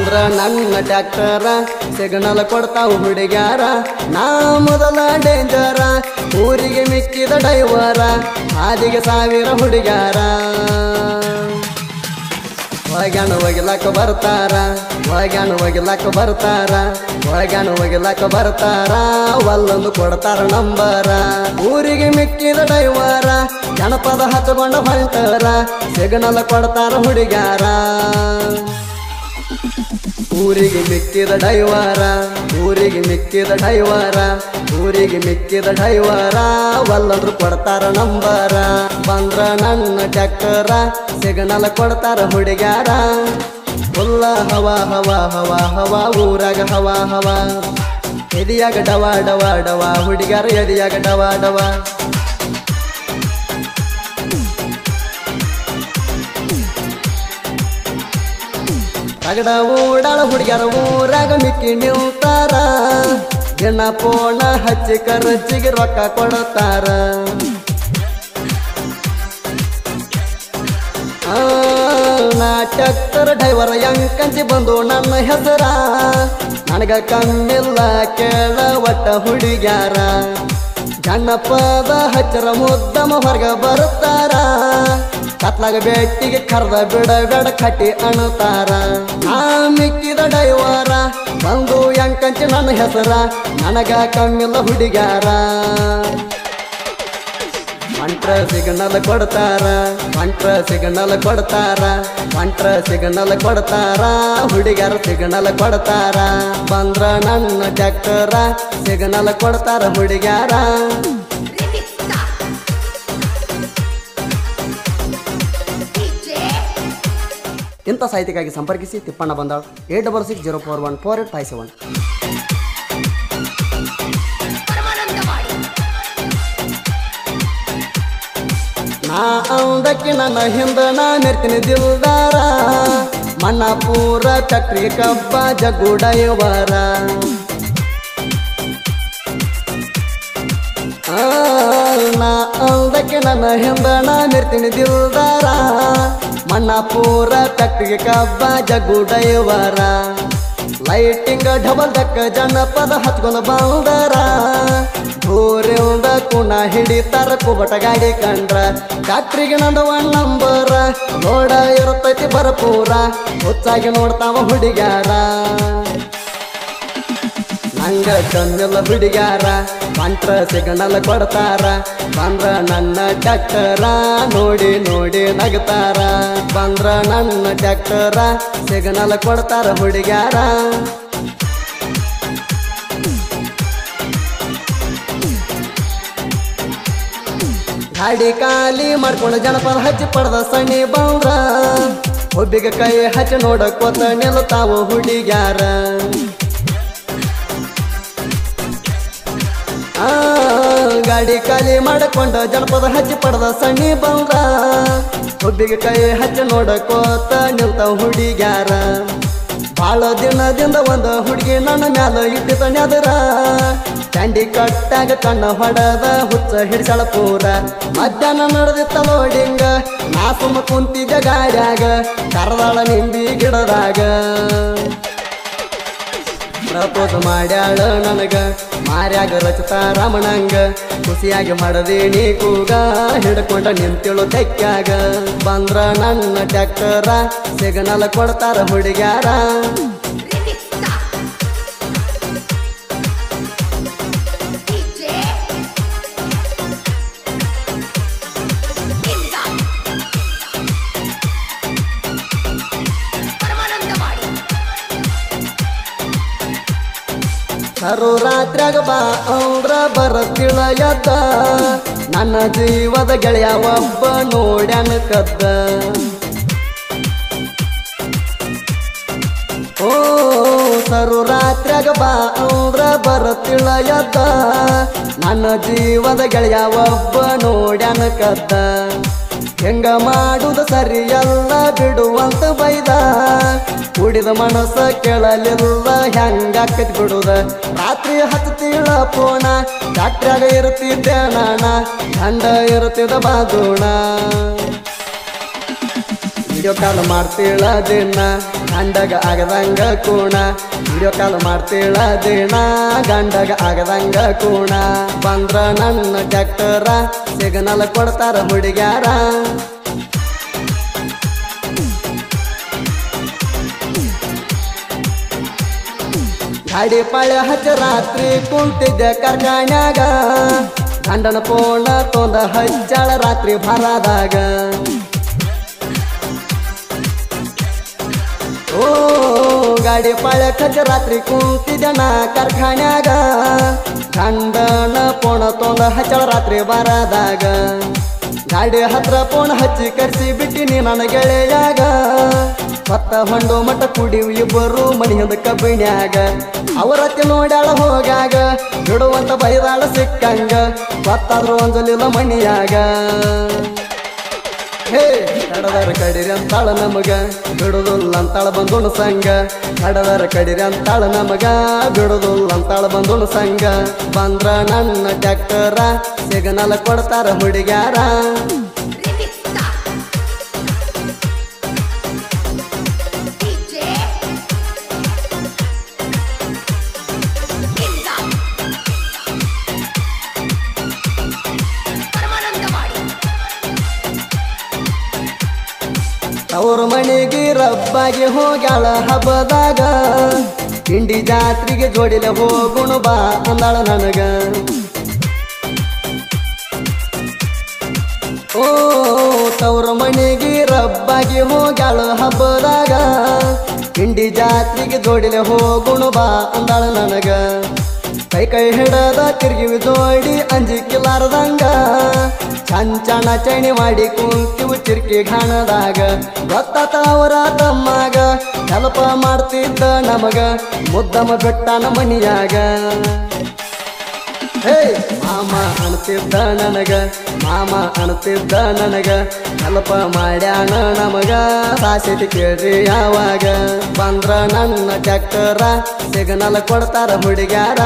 ಬಂದ್ರ ನನ್ನ ಟ್ಯಾಕ್ಟರ ಸಿಗ್ನಲ್ ಕೊಡ್ತಾವ ಹುಡುಗ್ಯಾರ ನಾ ಮೊದಲ ಡೇಂಜರ ಊರಿಗೆ ಮಿಕ್ಕಿದ ಡೈವರ ಹಾದಿಗೆ ಸಾವಿರ ಹುಡುಗ್ಯಾರ ಒಗ್ಯಾಣ ಒಗಿಲಕ್ಕ ಬರ್ತಾರ ಒಗ್ಯಾಣ ಒಗಿಲಕ್ಕ ಬರ್ತಾರ ಒಗ್ಯಾಣ ಒಗಿಲಕ್ಕ ಬರ್ತಾರ ಒಲ್ಲೊಂದು ಕೊಡ್ತಾರ ನಂಬರ ಊರಿಗೆ ಮಿಕ್ಕಿದ ಡೈವರ ಜನಪದ ಹಚ್ಕೊಂಡ ಹೊಂಟಾರ ಸಿಗ್ನಲ್ ಕೊಡ್ತಾರ ಹುಡುಗ್ಯಾರ ಊರಿಗೆ ಮಿಕ್ಕಿದ ಡೈವರ ಊರಿಗೆ ಮಿಕ್ಕಿದ ಡೈವರ ಊರಿಗೆ ಮಿಕ್ಕಿದ ಡೈವರ ಒಲ್ಲಂದ್ರು ಕೊಡ್ತಾರ ನಂಬರ ಬಂದ್ರ ನನ್ನ ಟ್ಯಾಕ್ಟರ ಸಿಗ್ನಲ್ ಕೊಡ್ತಾರ ಹುಡುಗ್ಯಾರ ಉಲ್ಲ ಹವಾ ಹವಾ ಹವಾ ಹವಾ ಊರಾಗ ಹವಾ ಹವಾ ಎದಿಯಾಗ ಡವಾ ಡವಾ ಡವಾ ಹುಡುಗ್ಯಾರ ಎದಿಯಾಗ ಡವಾ ಡವಾ ರಗಡ ಓಡಾಳ ಹುಡುಗ್ಯಾರ ಊರಾಗ ಮಿಕ್ಕಿ ನಿಲ್ತಾರ ಜನ ಪೋಣ ಹಚ್ಚಿ ಖರ್ಚಿಗೆ ರೊಕ್ಕ ಕೊಡ್ತಾರ ಆ, ನಾ ಟ್ಯಾಕ್ಟರ್ ಡ್ರೈವರ್ ಯಂಕಂಚಿ ಬಂದು ನನ್ನ ಹೆಸರ ನನಗ ಕಮ್ಮಿಲ್ಲ ಕೇಳ ಒಟ್ಟ ಹುಡುಗ್ಯಾರ ಜನಪದ ಹಚ್ಚರ ಮುದ್ದಮ ಹೊರಗ ಬರ್ತಾರ ಕತ್ಲಾಗ ಬೆಟ್ಟಿಗೆ ಕರ್ದ ಬಿಡ ಬೇಡ ಕಟ್ಟಿ ಅಣುತ್ತಾರ ನಾ ಮಿಕ್ಕಿದ ಡೈವರ ಬಂದು ಯಂಕಂಚಿ ನನ್ನ ಹೆಸರ ನನಗ ಕಮ್ಮಿಲ್ಲ ಹುಡುಗ್ಯಾರ ಮಂಟ್ರ ಸಿಗ್ನಲ್ ಕೊಡ್ತಾರ ಮಂಟ್ರ ಸಿಗ್ನಲ್ ಕೊಡ್ತಾರ ಮಂಟ್ರ ಸಿಗ್ನಲ್ ಕೊಡ್ತಾರ ಹುಡುಗ್ಯಾರ ಸಿಗ್ನಲ್ ಕೊಡ್ತಾರ ಬಂದ್ರ ನನ್ನ ಟ್ಯಾಕ್ಟರ ಸಿಗ್ನಲ್ ಕೊಡ್ತಾರ ಹುಡುಗ್ಯಾರ Remix Star. DJ ಇಂಥ ಸಾಹಿತ್ಯಕ್ಕಾಗಿ ಸಂಪರ್ಕಿಸಿ Tippanna Bandal eight double six zero four one four eight five seven Paramanandavadi ನಾ ಅಂದಕ್ಕೆ ನನ್ನ ಹಿಂದ ನಾ ಮೆರ್ತೀನಿ ದಿಲ್ದಾರ ಮಣ್ಣ ಪೂರ ಚಕ್ರಿ ಕಬ್ಬ ಜಗುಡಯವರ ಆ, ನಾ ಅಂದಕ್ಕೆ ನನ್ನ ಹಿಂದ ನಾ ಮೆರ್ತೀನಿ ದಿಲ್ದಾರ ಮಣ್ಣ ಪೂರ ಚಕ್ರಿಗೆ ಕಬ್ಬ ಜಗುಡಯವರ ಲೈಟಿಂಗ್ ಡಬಲ್ ದಕ್ಕ ಜನಪದ ಹಚ್ಕೊಂಡ್ ಬಂದರ ಊರಿಂದ ಕುಣ ಹಿಡಿತಾರ ಕುಬಟ ಗಾಡಿ ಕಂಡ್ರ ಡಾಕ್ಟ್ರಿಗೆ ನಂದ ಒನ್ ನಂಬರ್ ನೋಡ ಇರುತ್ತೈತಿ ಬರಪೂರ ಹುಚ್ಚಾಗಿ ನೋಡ್ತಾವ ಹುಡುಗ್ಯಾರ ನಂಗ ಕಮ್ಮಿಲ್ಲ ಹುಡುಗ್ಯಾರ ಮಂಟ್ರ ಸಿಗ್ನಲ್ ಕೊಡ್ತಾರ ಬಂದ್ರ ನನ್ನ ಟ್ಯಾಕ್ಟರ ನೋಡಿ ನೋಡಿ ನಗ್ತಾರ ಬಂದ್ರ ನನ್ನ ಟ್ಯಾಕ್ಟರ ಸಿಗ್ನಲ್ ಕೊಡ್ತಾರ ಹುಡುಗ್ಯಾರ ಗಾಡಿ ಖಾಲಿ ಮಾಡ್ಕೊಂಡು ಜನಪದ ಹಚ್ಚಿ ಪಡೆದ ಸಣಿ ಬಂದ್ರ ಒಬ್ಬಿಗೆ ಕೈ ಹಚ್ಚಿ ನೋಡಕೋತ ನಿಲ್ತಾವ ಹುಡುಗ್ಯಾರ ಆ, ಗಾಡಿ ಖಾಲಿ ಮಾಡಿಕೊಂಡ ಜನಪದ ಹಚ್ಚಿ ಪಡೆದ ಸಣ್ಣಿ ಬಂದ ಒಬ್ಬಿಗೆ ಕೈ ಹಚ್ಚಿ ನೋಡಕೋತ ನಿಲ್ತಾವ ಹುಡುಗ್ಯಾರ ಬಾಳ ದಿನದಿಂದ ಒಂದು ಹುಡುಗಿ ನನ್ನ ಮ್ಯಾಲ ಇಟ್ಟಿತ ನೆದರ ಚಂಡಿ ಕಟ್ಟಾಗ ಕಣ್ಣ ಹೊಡದ ಹುಚ್ಚ ಹಿಡ್ಸಳ ಪೂರ ಮಧ್ಯಾಹ್ನ ನಡೆದಿತ್ತ ಲೋಡಿಂಗ ನಾ ಸುಮ್ಮ ಕುಂತಿದ್ದ ಗಾಡ್ಯಾಗ ಕರದಾಳ ನಿಂಬಿ ಗಿಡದಾಗ ಪ್ರಪೋಸ್ ಮಾಡ್ಯಾಳ ನನಗ ಮಾರ್ಯಾಗ ರಚಿತ ರಮಣಂಗ ಖುಷಿಯಾಗಿ ಮಾಡದೇನಿ ಕೂಗ ಹಿಡ್ಕೊಂಡ ನಿಂತಿಳು ತೆಕ್ಕ್ಯಾಗ ಬಂದ್ರ ನನ್ನ ಟ್ಯಾಕ್ಟರ ಸಿಗ್ನಲ್ ಕೊಡ್ತಾರ ಹುಡುಗ್ಯಾರ Remix Star. DJ Inza. Paramanandawadi ಕರು ರಾತ್ರ್ಯಾಗ ಬಾ ಅಂದ್ರ ಬರತಿಳ ಎದ್ದ ನನ್ನ ಜೀವದ ಗೆಳೆಯ ಒಬ್ಬ ನೋಡ್ಯಾನ ಕದ್ದ ಓ ಸರು ರಾತ್ರ್ಯಾಗ ಬಾ ಅಂದ್ರ ಬರತಿಳ ಎದ್ದ ನನ್ನ ಜೀವದ ಗೆಳೆಯ ಒಬ್ಬ ನೋಡ್ಯಾನ ಕದ್ದ ಹೆಂಗ ಮಾಡುದು ಸರಿಯಲ್ಲ ಬಿಡುವಂತ ಬೈದ ಕುಡಿದ ಮನಸ್ಸ ಕೇಳಲಿಲ್ಲ ಹೆಂಗ ಕತ್ ಬಿಡುದ ರಾತ್ರಿ ಹತ್ತತಿಳ ಪೋಣ ಡಾಕ್ಟ್ರಾಗ ಇರುತ್ತಿದ್ದೆ ನಾನ ಗಂಡ ಇರುತ್ತಿದ್ದ ಬಾದೋಣ ವಿಡಿಯೋ ಕಾಲ್ ಮಾಡ್ತೀಳ ದಿನ ಗಂಡಗ ಆಗದಂಗ ಕೂಣ ವಿಡಿಯೋ ಕಾಲ್ ಮಾಡ್ತೀಳ ದಿನ ಗಂಡಗ ಆಗದಂಗ ಕೂಣ ಬಂದ್ರ ನನ್ನ ಟ್ಯಾಕ್ಟರ ಸಿಗ್ನಲ್ ಕೊಡ್ತಾರ ಹುಡುಗ್ಯಾರ ಗಾಡಿ ಪಾಳ್ಯ ಹಚ್ಚ ರಾತ್ರಿ ಕುಂತಿದ್ದೆ ಕಾರ್ಖಾನ್ಯಾಗ ಗಂಡನ ಪೋಣ ತೊಂದ ಹಚ್ಚಾಳ ರಾತ್ರಿ ಭಾರದಾಗ ಓ ಗಾಡಿ ಪಾಳ್ಯ ಹಚ್ಚ ರಾತ್ರಿ ಕುಂತಿದ್ದೆ ನಾ ಕಾರ್ಖಾನ್ಯಾಗ ಗಂಡನ ಪೋಣ ತೊಂದ ಹಚ್ಚಾಳ ರಾತ್ರಿ ಬಾರದಾಗ ಗಾಡಿ ಹತ್ರ ಪೋಣ ಹಚ್ಚಿ ಕರ್ಸಿ ಬಿಟ್ಟಿನಿ ನನ್ನ ಗೆಳೆಯಾಗ ಹೊತ್ತ ಹೊಂಡು ಮಠ ಕುಡಿ ಇಬ್ಬರು ಮನಿ ಹಿಂದ ಕಬ್ಬಿಣ್ಯಾಗ ಅವರತ್ತಿ ನೋಡ್ಯಾಳ ಹೋಗಾಗ ಬಿಡುವಂತ ಬೈದಾಳ ಸಿಕ್ಕಂಗ ಗೊತ್ತಾದ್ರು ಒಂದಲಿಲ್ಲ ಮನಿಯಾಗ ಹೇ ಕಡದರ ಕಡಿರಿ ಅಂತಾಳ ನಮಗ ಬಿಡುದಿಲ್ಲ ಅಂತಾಳ ಬಂದುಣ ಸಂಗ ಕಡದರ ಕಡಿರಿ ಅಂತಾಳ ನಮಗ ಬಿಡುದಿಲ್ಲ ಅಂತಾಳ ಬಂದುಣ ಸಂಗ ಬಂದ್ರ ನನ್ನ ಟ್ಯಾಕ್ಟರ ಸಿಗ್ನಲ್ ಕೊಡ್ತಾರ ಹುಡುಗ್ಯಾರ Remix Star. DJ. Kinda. Paramanandawadi ಅವ್ರ ಮನೆಗೆ ರಬ್ಬಾಗಿ ಹೋಗ್ಯಾಳ ಹಬ್ಬದಾಗ ಹಿಂಡಿ ಜಾತ್ರೆಗೆ ಜೋಡಿಲೆ ಹೋಗುಣ ಬಾ ಅಂದಾಳ ನನಗ ಓ ತವ್ರ ಮನೆಗೆ ರಬ್ಬಾಗಿ ಹೋಗ್ಯಾಳ ಹಬ್ಬದಾಗ ಹಿಂಡಿ ಜಾತ್ರೆಗೆ ಜೋಡಿಲೆ ಹೋಗುಣ ಬಾ ಅಂದಾಳ ನನಗ ಕೈ ಕೈ ಹಿಡದ ತಿರುಗಿ ಜೋಡಿ ಅಂಜಿಕಿಲಾರದಂಗ ಚಂಚಣ ಚಣಿ ಮಾಡಿ ಕುಂತಿವು ಚಿರ್ಕಿ ಘಾಣದಾಗ ಗೊತ್ತಾತ ಅವರ ತಮ್ಮಾಗ ಕೆಲಪ ಮಾಡ್ತಿದ್ದ ನಮಗ ಮುದ್ದಮ ಬೆಟ್ಟನ ಮನಿಯಾಗ ಹೇ ಮಾಮ ಅಣ್ತಿದ್ದ ನನಗ ಮಾಮ ಅಣ್ತಿದ್ದ ನನಗ ಸ್ವಲ್ಪ ಮಾಡ್ಯಾಣ ನಮಗ ಸಾಸಿತಿ ಕೇಳ್ರಿ ಯಾವಾಗ ಬಂದ್ರ ನನ್ನ ಟ್ಯಾಕ್ಟರ ಸಿಗ್ನಲ್ ಕೊಡ್ತಾರ ಹುಡುಗ್ಯಾರ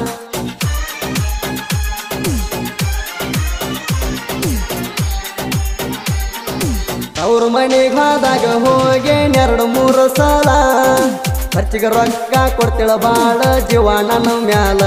ಅವ್ರ ಮನೆಗೆ ಹೋದಾಗ ಹೋಗಿ ಎರಡು ಮೂರು ಸಲ ಖರ್ಚಿಗೆ ರೊಕ್ಕ ಕೊಡ್ತಿಳ ಬಾಳ ಜೀವ ನನ್ನ ಮ್ಯಾಲ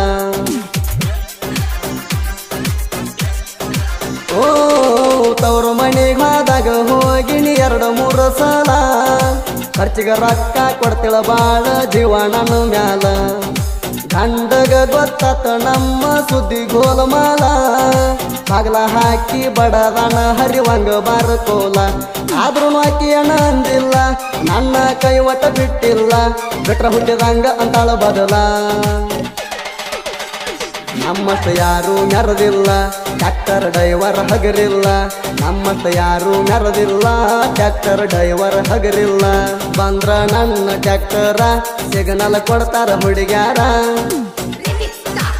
ಓ ತವ್ರ ಮನೆಗೆ ಹೋದಾಗ ಹೋಗಿನಿ ಎರಡು ಮೂರು ಸಲ ಖರ್ಚಿಗೆ ರೊಕ್ಕ ಕೊಡ್ತಿಳ ಬಾಳ ಜೀವ ನನ್ನ ಮ್ಯಾಲ ಗಂಡಗ ಗೊತ್ತಾತ ನಮ್ಮ ಸುದ್ದಿ ಗೋಲಮಾಲ ಬಾಗ್ಲ ಹಾಕಿ ಬಡದಣ ಹರಿವಂಗ ಬಾರಕೋಲ ಆದ್ರೂ ಆಕಿ ಅಣ್ಣ ಅಂದಿಲ್ಲ ನನ್ನ ಕೈ ಒಟ್ಟ ಬಿಟ್ಟಿಲ್ಲ ಬಿಟ್ರ ಹುಟ್ಟಿದಂಗ ಅಂತಾಳ ಬದಲ ನಮ್ಮಷ್ಟ ಯಾರು ಮೆರದಿಲ್ಲ ಟ್ಯಾಕ್ಟರ್ ಡ್ರೈವರ್ ಹಗರಿಲ್ಲ ನಮ್ಮಷ್ಟ ಯಾರು ಮೆರದಿಲ್ಲ ಟ್ಯಾಕ್ಟರ್ ಡ್ರೈವರ್ ಹಗರಿಲ್ಲ ಬಂದ್ರ ನನ್ನ ಟ್ಯಾಕ್ಟರ ಸಿಗ್ನಲ್ ಕೊಡ್ತಾರ ಹುಡುಗ್ಯಾರ Remix Star.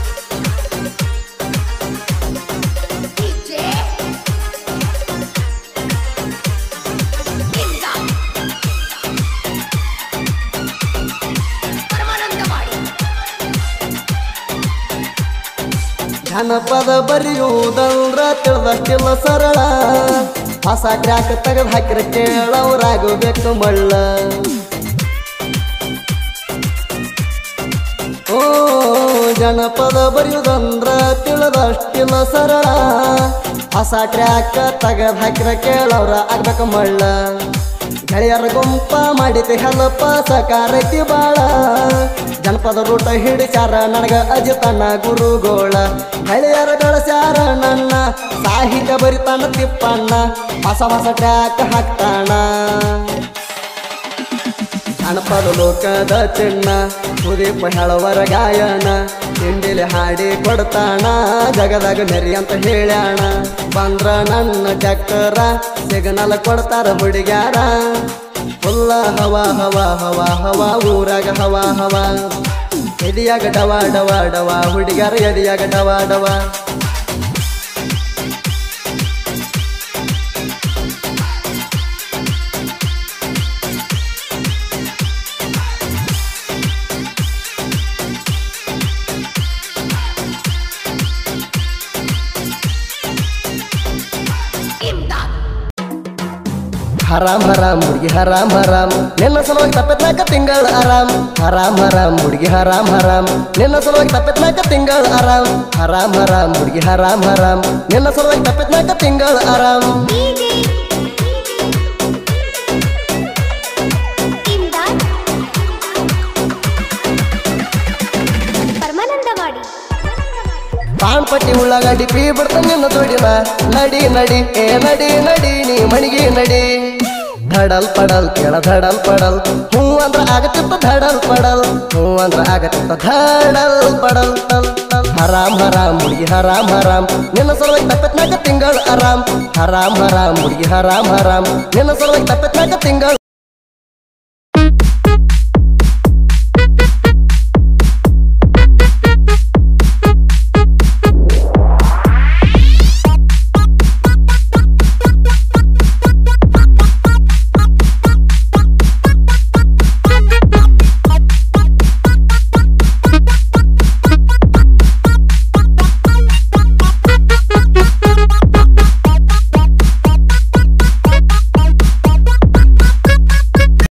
DJ. Kinda. Paramanandawadi ಜನಪದ ಬರೆಯುವುದಲ್ರ ತಿಳಿದಷ್ಟಿಲ್ಲ ಸರಳ ಹೊಸ ಟ್ರ್ಯಾಕ್ ತೆಗೆದು ಹಾಕಿರ ಕೇಳವ್ರಾಗಬೇಕು ಮಳ್ಳ ಓ ಜನಪದ ಬರೆಯುವುದಂದ್ರ ತಿಳಿದಷ್ಟಿಲ್ಲ ಸರಳ ಹೊಸ ಟ್ರ್ಯಾಕ್ ತೆಗೆದು ಹಾಕಿರ ಕೇಳವ್ರ ಆಗ್ಬೇಕು ಮಳ್ಳ ಗೆಳೆಯರ ಗುಂಪ ಮಾಡಿತಿ ಹೆಲಪ ಸಕಾರೈತಿ ಬಾಳ ಜನಪದ ರೂಟ ಹಿಡಿಸ್ಯಾರ ನನಗ ಅಜಿತಣ್ಣ ಗುರುಗೋಳ ಗೆಳೆಯರ ಬೆಳೆಸ್ಯಾರ ನನ್ನ ಸಾಹಿತ್ಯ ಬರಿತಾನ ತಿಪ್ಪಣ್ಣ ಹೊಸ ಹೊಸ ಟ್ರ್ಯಾಕ್ ಹಾಕ್ತಾಣ ಜನಪದ ಲೋಕದ ಚಿನ್ನ ಸುದೀಪ ಹೇಳವರ ಗಾಯನ ತಿಂಡಿಲಿ ಹಾಡಿ ಕೊಡ್ತಾಣ ಜಗದಾಗ ಮೆರಿ ಅಂತ ಹೇಳ್ಯಾಣ ಬಂದ್ರ ನನ್ನ ಟ್ಯಾಕ್ಟರ ಸಿಗ್ನಲ್ ಕೊಡ್ತಾರ ಹುಡುಗ್ಯಾರ ಫುಲ್ಲ ಹವಾ ಹವಾ ಹವಾ ಹವಾ ಊರಾಗ ಹವಾ ಹವಾ ಎದಿಯಾಗ ಡವ ಡವ ಡವ ಹುಡುಗ್ಯಾರ ಎದಿಯಾಗ ಡವ ಡವ ಹರಾಮ್ ಹರಾಮ್ ಹುಡುಗಿ ಹರಾಮ್ ಹರಾಮ್ ನಿನ್ನ ಸಲುವಾಗಿ ತಪ್ಪತ್ನಾಕ ತಿಂಗಳ ಆರಾಮ್ ಹರಾಮ್ ಹರಾಮ್ ಹುಡುಗಿ ಹರಾಮ್ ಹರಾಮ್ ನಿನ್ನ ಸಲುವಾಗಿ ತಪ್ಪತ್ನಾಕ ತಿಂಗಳ ಆರಾಮ್ ಹರಾಮ್ ಹರಾಮ್ ಹುಡುಗಿ ಹರಾಮ್ ಹರಾಮ್ ನಿನ್ನ ಸಲುವಾಗಿ ತಪ್ಪತ್ನಾಕ ತಿಂಗಳ ಆರಾಮ್ ಡಿಜೆ ಇಮ್ದಾದ್ ಪರಮಾನಂದವಾಡಿ ಪಾಣ್ಪಟ್ಟಿ ಉಳ್ಳಾಗಡ್ಡಿ ಪೀ ಬಿಡ್ತ ನಿನ್ನ ತೋಡಿನ ನಡಿ ನಡಿ ಏ ನಡಿ ನಡಿ ನೀ ಮಣಿಗಿ ನಡಿ ಧಡಲ್ ಪಡಲ್ ಕೇಳ ಧಡಲ್ ಪಡಲ್ ಹೂ ಅಂದ್ರ ಆಗತ್ತಿತ್ತ ಧಡಲ್ ಪಡಲ್ ಹೂ ಅಂದ್ರ ಆಗತ್ತಿತ್ತ ಧಡಲ್ ಪಡಲ್ ಟಲ್ ಟಲ್ ಹರಾಮ್ ಹರಾಮ್ ಹುಡುಗಿ ಹರಾಮ್ ಹರಾಮ್ ನಿನ್ನ ಸಲುವಾಗಿ ತಪ್ಪತ್ನಾಕ ತಿಂಗಳ ಆರಾಮ್ ಹರಾಮ್ ಹರಾಮ್ ಹುಡುಗಿ ಹರಾಮ್ ಹರಾಮ್ ನಿನ್ನ ಸಲುವಾಗಿ ತಪ್ಪತ್ನಾಕ ತಿಂಗಳ